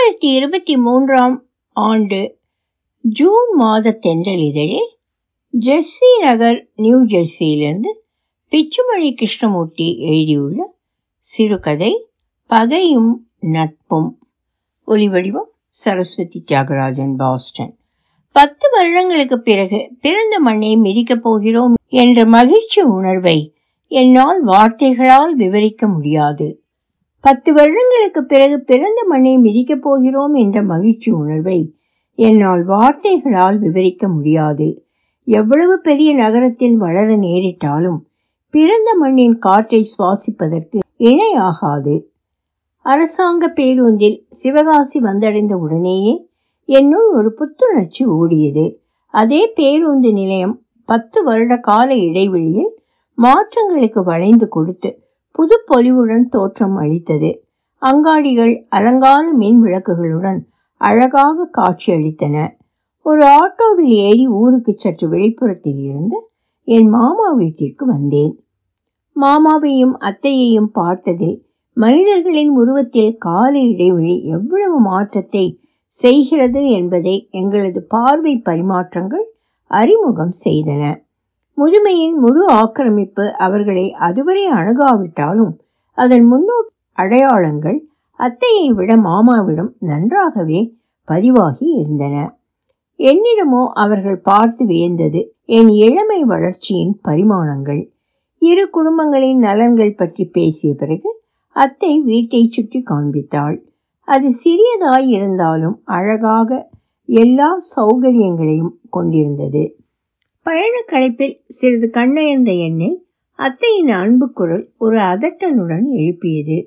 இரண்டாயிரத்தி இருபத்தி மூன்றாம் ஆண்டு ஜூன் மாத தென்றல் இதழில் ஜெர்சி நகர் நியூ ஜெர்சியிலிருந்து பிச்சுமணி கிருஷ்ணமூர்த்தி எழுதியுள்ள சிறுகதை பகையும் நட்பும் ஒலிவடிவம் சரஸ்வதி தியாகராஜன் பாஸ்டன் பத்து வருடங்களுக்கு பிறகு பிறந்த மண்ணை மிதிக்கப் போகிறோம் என்ற மகிழ்ச்சி உணர்வை என்னால் வார்த்தைகளால் விவரிக்க முடியாது பத்து வருடங்களுக்கு பிறகு பிறந்த மண்ணை மிதிக்கப் போகிறோம் என்ற மகிழ்ச்சி உணர்வை என்னால் வார்த்தைகளால் விவரிக்க முடியாது எவ்வளவு பெரிய நகரத்தில் வளர நேரிட்டாலும் பிறந்த மண்ணின் காற்றை சுவாசிப்பதற்கு இணையாகாது அரசாங்க பேருந்தில் சிவகாசி வந்தடைந்த உடனேயே என்னுள் ஒரு புத்துணர்ச்சி ஓடியது அதே பேருந்து நிலையம் பத்து வருட கால இடைவெளியில் மாற்றங்களுக்கு வளைந்து கொடுத்து புது பொலிவுடன் தோற்றம் அளித்தது அங்காடிகள் அலங்கார மின் விளக்குகளுடன் அழகாக காட்சியளித்தன ஒரு ஆட்டோவில் ஏறி ஊருக்கு சற்று வெளிப்புறத்தில் இருந்து என் மாமா வீட்டிற்கு வந்தேன் மாமாவையும் அத்தையையும் பார்த்ததில் மனிதர்களின் உருவத்தில் கால இடைவெளி எவ்வளவு மாற்றத்தை செய்கிறது என்பதை எங்களது பார்வை பரிமாற்றங்கள் அறிமுகம் செய்தன முதுமையின் முழு ஆக்கிரமிப்பு அவர்களை அதுவரை அணுகாவிட்டாலும் அதன் முன்னோட் அடையாளங்கள் அத்தையை விட மாமாவிடம் நன்றாகவே பதிவாகி இருந்தன என்னிடமோ அவர்கள் பார்த்து வியந்தது என் இளமை வளர்ச்சியின் பரிமாணங்கள் இரு குடும்பங்களின் நலன்கள் பற்றி பேசிய பிறகு அத்தை வீட்டை சுற்றி காண்பித்தாள் அது சிறியதாய் இருந்தாலும் அழகாக எல்லா சௌகரியங்களையும் கொண்டிருந்தது பயண களைப்பில் சிறிது கண்ணயர்ந்த என்னை அத்தையின் அன்பு குரல் ஒரு அதட்டலுடன் எழுப்பியது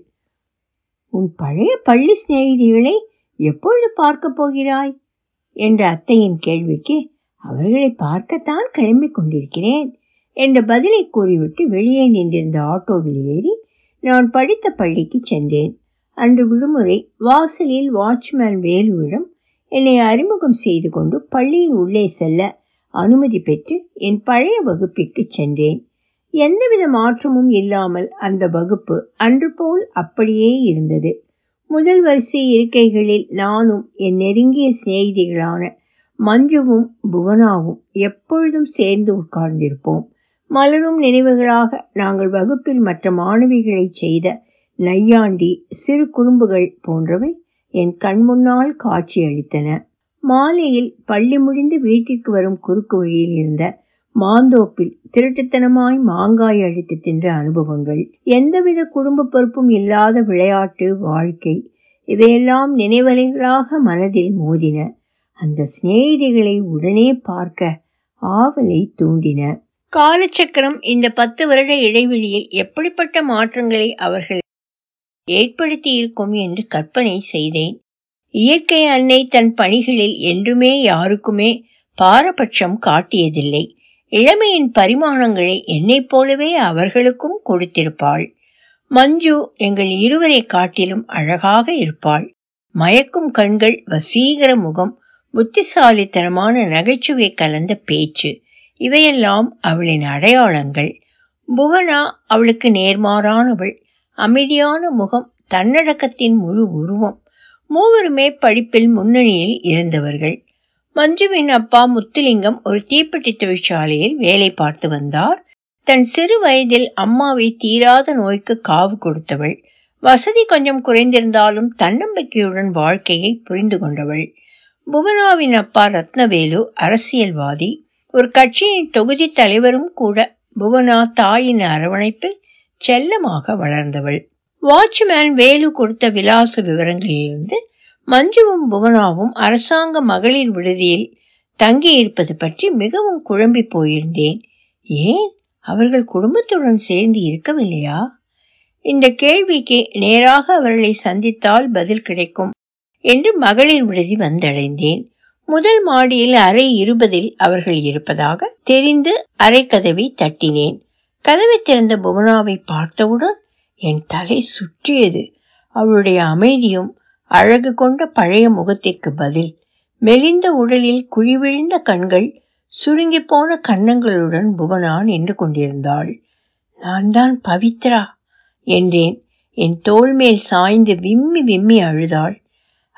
உன் பழைய பள்ளி சிநேகிதிகளை எப்பொழுது பார்க்கப் போகிறாய் என்ற அத்தையின் கேள்விக்கு அவர்களை பார்க்கத்தான் கிளம்பிக் கொண்டிருக்கிறேன் என்ற பதிலை கூறிவிட்டு வெளியே நின்றிருந்த ஆட்டோவில் ஏறி நான் படித்த பள்ளிக்கு சென்றேன் அன்று விடுமுறை வாசலில் வாட்ச்மேன் வேலுவிடம் என்னை அறிமுகம் செய்து கொண்டு பள்ளியின் உள்ளே செல்ல அனுமதி பெற்று என் பழைய வகுப்பிற்கு சென்றேன் எந்தவித மாற்றமும் இல்லாமல் அந்த வகுப்பு அன்று போல் அப்படியே இருந்தது முதல் வரிசை இருக்கைகளில் நானும் என் நெருங்கிய சிநேகிதிகளான மஞ்சுவும் புவனாவும் எப்பொழுதும் சேர்ந்து உட்கார்ந்திருப்போம் மலரும் நினைவுகளாக நாங்கள் வகுப்பில் மற்ற மாணவிகளை செய்த நையாண்டி சிறு குறும்புகள் போன்றவை என் கண்முன்னால் காட்சியளித்தன மாலையில் பள்ளி முடிந்து வீட்டிற்கு வரும் குறுக்கு வழியில் இருந்த மாந்தோப்பில் திருட்டுத்தனமாய் மாங்காய் அழித்து தின்ற அனுபவங்கள் எந்தவித குடும்ப பொறுப்பும் இல்லாத விளையாட்டு வாழ்க்கை இவையெல்லாம் நினைவலைகளாக மனதில் மோதின அந்த சிநேகிதிகளை உடனே பார்க்க ஆவலை தூண்டின காலச்சக்கரம் இந்த பத்து வருட இடைவெளியில் எப்படிப்பட்ட மாற்றங்களை அவர்கள் ஏற்படுத்தி இருக்கும் என்று கற்பனை செய்தேன் இயற்கை அன்னை தன் பணிகளில் என்றுமே யாருக்குமே பாரபட்சம் காட்டியதில்லை இளமையின் பரிமாணங்களை என்னைப் போலவே அவர்களுக்கும் கொடுத்திருப்பாள் மஞ்சு எங்கள் இருவரை காட்டிலும் அழகாக இருப்பாள் மயக்கும் கண்கள் வசீகர முகம் புத்திசாலித்தனமான நகைச்சுவை கலந்த பேச்சு இவையெல்லாம் அவளின் அடையாளங்கள் புவனா அவளுக்கு நேர்மாறானவள் அமைதியான முகம் தன்னடக்கத்தின் முழு உருவம் மூவருமே படிப்பில் முன்னணியில் இருந்தவர்கள் மஞ்சுவின் அப்பா முத்துலிங்கம் ஒரு தீப்பெட்டி தொழிற்சாலையில் வேலை பார்த்து வந்தார் தன் சிறு வயதில் அம்மாவை தீராத நோய்க்கு காவு கொடுத்தவள் வசதி கொஞ்சம் குறைந்திருந்தாலும் தன்னம்பிக்கையுடன் வாழ்க்கையை புரிந்து கொண்டவள் புவனாவின் அப்பா ரத்னவேலு அரசியல்வாதி ஒரு கட்சியின் தொகுதி தலைவரும் கூட புவனா தாயின் அரவணைப்பில் செல்லமாக வளர்ந்தவள் வாட்ச்மேன் வேலு கொடுத்த விலாச விவரங்களிலிருந்து மஞ்சுவும் புவனாவும் அரசாங்க மகளிர் விடுதியில் தங்கியிருப்பது பற்றி மிகவும் குழம்பி போயிருந்தேன் ஏன் அவர்கள் குடும்பத்துடன் சேர்ந்து இருக்கவில்லையா இந்த கேள்விக்கு நேராக அவர்களை சந்தித்தால் பதில் கிடைக்கும் என்று மகளிர் விடுதி வந்தடைந்தேன் முதல் மாடியில் அறை இருபதில் அவர்கள் இருப்பதாக தெரிந்து அறை கதவை தட்டினேன் கதவை திறந்த புவனாவை பார்த்தவுடன் என் தலை சுற்றியது அவளுடைய அமைதியும் அழகு கொண்ட பழைய முகத்திற்கு பதில் மெலிந்த உடலில் குழிவிழுந்த கண்கள் சுருங்கி போன கன்னங்களுடன் புவனா நின்று கொண்டிருந்தாள் நான் தான் பவித்ரா என்றேன் என் தோள் மேல் சாய்ந்து விம்மி விம்மி அழுதாள்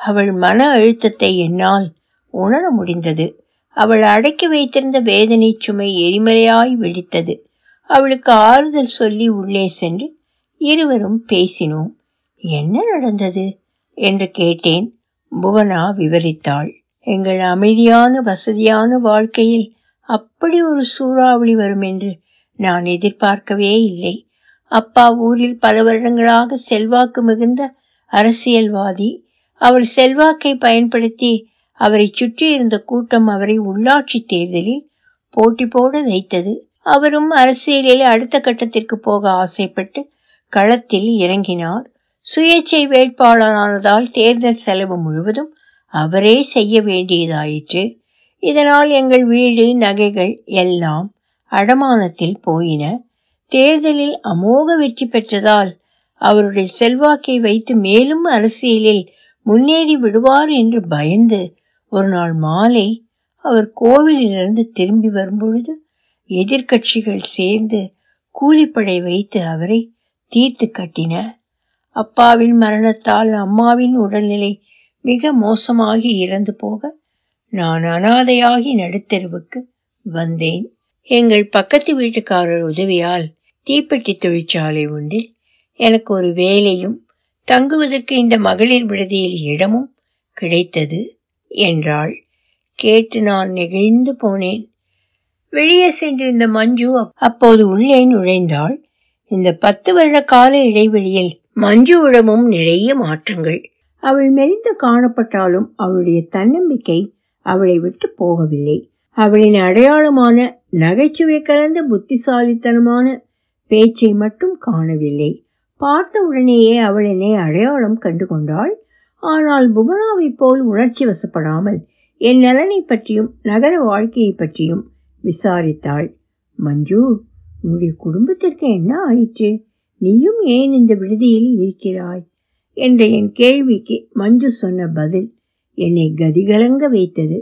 அவள் மன அழுத்தத்தை என்னால் உணர முடிந்தது அவள் அடக்கி வைத்திருந்த வேதனை சுமை எரிமலையாய் வெடித்தது அவளுக்கு ஆறுதல் சொல்லி உள்ளே சென்று இருவரும் பேசினோம் என்ன நடந்தது என்று கேட்டேன் புவனா விவரித்தாள் எங்கள் அமைதியான வசதியான வாழ்க்கையில் அப்படி ஒரு சூறாவளி வரும் என்று நான் எதிர்பார்க்கவே இல்லை அப்பா ஊரில் பல வருடங்களாக செல்வாக்கு மிகுந்த அரசியல்வாதி அவர் செல்வாக்கை பயன்படுத்தி அவரை சுற்றி இருந்த கூட்டம் அவரை உள்ளாட்சி தேர்தலில் போட்டி போட வைத்தது அவரும் அரசியலில் அடுத்த கட்டத்திற்கு போக ஆசைப்பட்டு களத்தில் இறங்கினார் சுயேட்சை வேட்பாளரானதால் தேர்தல் செலவு முழுவதும் அவரே செய்ய வேண்டியதாயிற்று இதனால் எங்கள் வீடு நகைகள் எல்லாம் அடமானத்தில் போயின தேர்தலில் அமோக வெற்றி பெற்றதால் அவருடைய செல்வாக்கை வைத்து மேலும் அரசியலில் முன்னேறி விடுவார் என்று பயந்து ஒரு நாள் மாலை அவர் கோவிலிலிருந்து திரும்பி வரும்பொழுது எதிர்க்கட்சிகள் சேர்ந்து கூலிப்படை வைத்து அவரை தீர்த்து கட்டின அப்பாவின் மரணத்தால் அம்மாவின் உடல்நிலை மிக மோசமாகி இறந்து போக நான் அனாதையாகி நடுத்தெருவுக்கு வந்தேன் எங்கள் பக்கத்து வீட்டுக்காரர் உதவியால் தீப்பெட்டி தொழிற்சாலை ஒன்றில் எனக்கு ஒரு வேலையும் தங்குவதற்கு இந்த மகளிர் விடுதியில் இடமும் கிடைத்தது என்றாள் கேட்டு நான் நெகிழ்ந்து போனேன் வெளியே சென்றிருந்த மஞ்சு அப்போது உள்ளே நுழைந்தாள் இந்த பத்து வருட கால இடைவெளியில் மஞ்சுவிடமும் நிறைய மாற்றங்கள் அவள் மெலிந்து காணப்பட்டாலும் அவளுடைய தன்னம்பிக்கை அவளை விட்டு போகவில்லை அவளின் அடையாளமான நகைச்சுவை கலந்த புத்திசாலித்தனமான பேச்சை மட்டும் காணவில்லை பார்த்த உடனேயே அவள் என்னை அடையாளம் கண்டு கொண்டாள் ஆனால் புவனாவைப் போல் உணர்ச்சி வசப்படாமல் என் நலனை பற்றியும் நகர வாழ்க்கையை பற்றியும் விசாரித்தாள் மஞ்சு உன்னுடைய குடும்பத்திற்கு என்ன ஆயிற்று நீயும் ஏன் இந்த விடுதியில் இருக்கிறாய் என்ற என் கேள்விக்கு மஞ்சு சொன்ன பதில் என்னை கதிகலங்க வைத்தது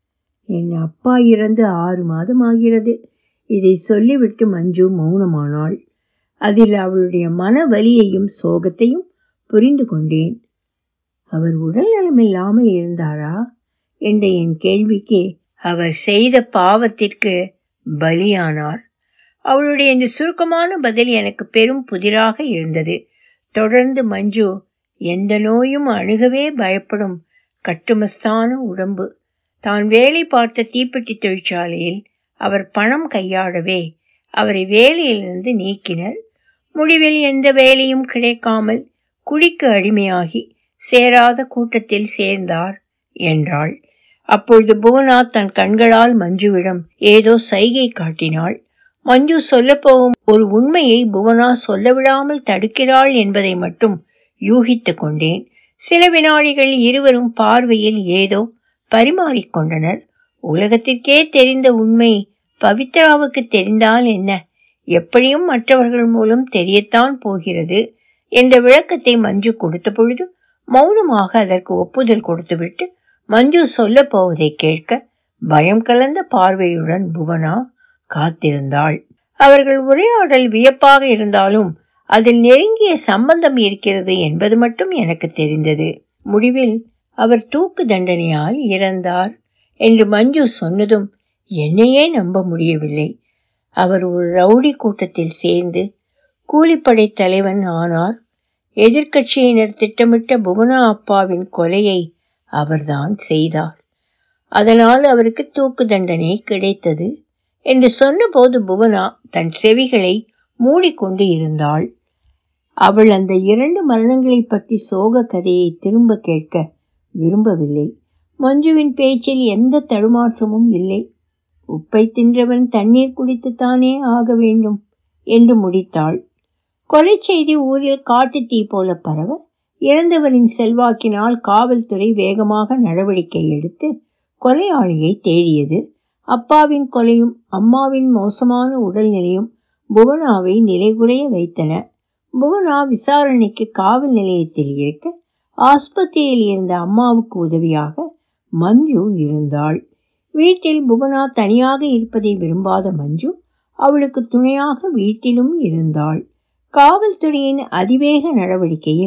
என் அப்பா இறந்து ஆறு மாதம் ஆகிறது இதை சொல்லிவிட்டு மஞ்சு மௌனமானாள் அதில் அவளுடைய மன வலியையும் சோகத்தையும் புரிந்து கொண்டேன் அவர் உடல் நலமில்லாமல் இருந்தாரா என்ற என் கேள்விக்கு அவர் செய்த பாவத்திற்கு பலியானார் அவளுடைய இந்த சுருக்கமான பதில் எனக்கு பெரும் புதிராக இருந்தது தொடர்ந்து மஞ்சு எந்த நோயும் அணுகவே பயப்படும் கட்டுமஸ்தான உடம்பு தான் வேலை பார்த்த தீப்பெட்டி தொழிற்சாலையில் அவர் பணம் கையாடவே அவரை வேலையிலிருந்து நீக்கினர் முடிவில் எந்த வேலையும் கிடைக்காமல் குடிக்கு அடிமையாகி சேராத கூட்டத்தில் சேர்ந்தார் என்றாள் அப்பொழுது புவனா தன் கண்களால் மஞ்சுவிடம் ஏதோ சைகை காட்டினாள் மஞ்சு சொல்லப்போகும் ஒரு உண்மையை புவனா சொல்ல விடாமல் தடுக்கிறாள் என்பதை மட்டும் யூகித்து கொண்டேன் சில வினாடிகள் இருவரும் பார்வையில் ஏதோ பரிமாறிக்கொண்டனர் உலகத்திற்கே தெரிந்த உண்மை பவித்ராவுக்கு தெரிந்தால் என்ன எப்படியும் மற்றவர்கள் மூலம் தெரியத்தான் போகிறது என்ற விளக்கத்தை மஞ்சு கொடுத்த பொழுது மௌனமாக அதற்கு ஒப்புதல் கொடுத்துவிட்டு மஞ்சு சொல்ல போவதை கேட்க பயம் கலந்த பார்வையுடன் புவனா காத்திருந்தாள் அவர்கள் உரையாடல் வியப்பாக இருந்தாலும் அதில் நெருங்கிய சம்பந்தம் இருக்கிறது என்பது மட்டும் எனக்கு தெரிந்தது முடிவில் அவர் தூக்கு தண்டனையால் இறந்தார் என்று மஞ்சு சொன்னதும் என்னையே நம்ப முடியவில்லை அவர் ஒரு ரவுடி கூட்டத்தில் சேர்ந்து கூலிப்படை தலைவன் ஆனார் எதிர்க்கட்சியினர் திட்டமிட்ட புவனா அப்பாவின் கொலையை அவர்தான் செய்தார் அதனால் அவருக்கு தூக்கு தண்டனை கிடைத்தது என்று சொன்னபோது புவனா தன் செவிகளை மூடிக்கொண்டு இருந்தாள் அவள் அந்த இரண்டு மரணங்களை பற்றி சோக கதையை திரும்ப கேட்க விரும்பவில்லை மஞ்சுவின் பேச்சில் எந்த தடுமாற்றமும் இல்லை உப்பை தின்றவன் தண்ணீர் குடித்துத்தானே ஆக வேண்டும் என்று முடித்தாள் கொலை செய்தி ஊரில் காட்டு தீ போல பரவ இறந்தவரின் செல்வாக்கினால் காவல்துறை வேகமாக நடவடிக்கை எடுத்து கொலையாளியை தேடியது அப்பாவின் கொலையும் அம்மாவின் மோசமான உடல்நிலையும் புவனாவை நிலைகுறைய வைத்தன புவனா விசாரணைக்கு காவல் நிலையத்தில் இருக்க ஆஸ்பத்திரியில் இருந்த அம்மாவுக்கு உதவியாக மஞ்சு இருந்தாள் வீட்டில் புவனா தனியாக இருப்பதை விரும்பாத மஞ்சு அவளுக்கு துணையாக வீட்டிலும் இருந்தாள் காவல்துறையின் அதிவேக நடவடிக்கையில்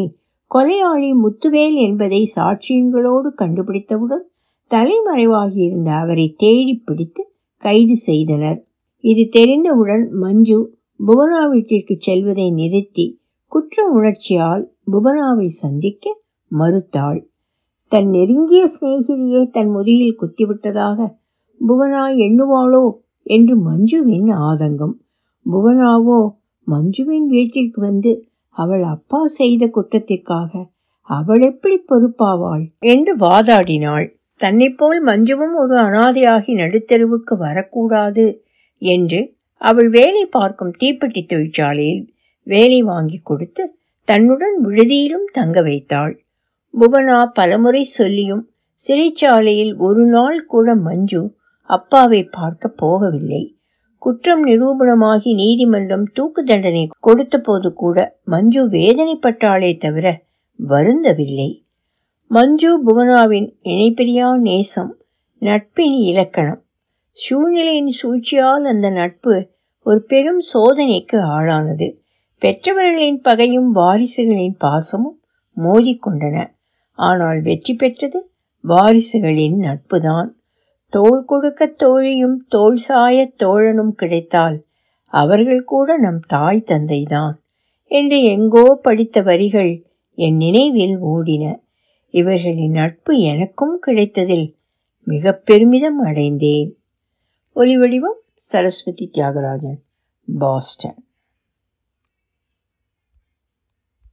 கொலையாளி முத்துவேல் என்பதை சாட்சியங்களோடு கண்டுபிடித்தவுடன் தலைமறைவாகியிருந்த அவரை தேடி பிடித்து கைது செய்தனர் இது தெரிந்தவுடன் மஞ்சு புவனா வீட்டிற்கு செல்வதை நிறுத்தி குற்ற உணர்ச்சியால் புவனாவை சந்திக்க மறுத்தாள் தன் நெருங்கிய சிநேகிதியை தன் முதுகில் குத்திவிட்டதாக புவனா எண்ணுவாளோ என்று மஞ்சுவின் ஆதங்கம் புவனாவோ மஞ்சுவின் வீட்டிற்கு வந்து அவள் அப்பா செய்த குற்றத்திற்காக அவள் எப்படி பொறுப்பாவாள் என்று வாதாடினாள் தன்னை போல் மஞ்சுவும் ஒரு அனாதையாகி நடுத்தெருவுக்கு வரக்கூடாது என்று அவள் வேலை பார்க்கும் தீப்பெட்டி தொழிற்சாலையில் வேலை வாங்கி கொடுத்து தன்னுடன் விடுதியிலும் தங்க வைத்தாள் புவனா பலமுறை சொல்லியும் சிறைச்சாலையில் ஒரு நாள் கூட மஞ்சு அப்பாவை பார்க்க போகவில்லை குற்றம் நிரூபணமாகி நீதிமன்றம் தூக்கு தண்டனை கொடுத்த போது கூட மஞ்சு வேதனைப்பட்டாளே தவிர வருந்தவில்லை மஞ்சு புவனாவின் இணைப்பிரியா நேசம் நட்பின் இலக்கணம் சூழ்நிலையின் சூழ்ச்சியால் அந்த நட்பு ஒரு பெரும் சோதனைக்கு ஆளானது பெற்றவர்களின் பகையும் வாரிசுகளின் பாசமும் மோதிக்கொண்டன ஆனால் வெற்றி பெற்றது வாரிசுகளின் நட்புதான் தோள் கொடுக்க தோழியும் தோல் சாய தோழனும் கிடைத்தால் அவர்கள் கூட நம் தாய் தந்தைதான் என்று எங்கோ படித்த வரிகள் என் நினைவில் ஓடின இவர்களின் நட்பு எனக்கும் கிடைத்ததில் மிக பெருமிதம் அடைந்தேன் ஒலிவடிவம் சரஸ்வதி தியாகராஜன் பாஸ்டன்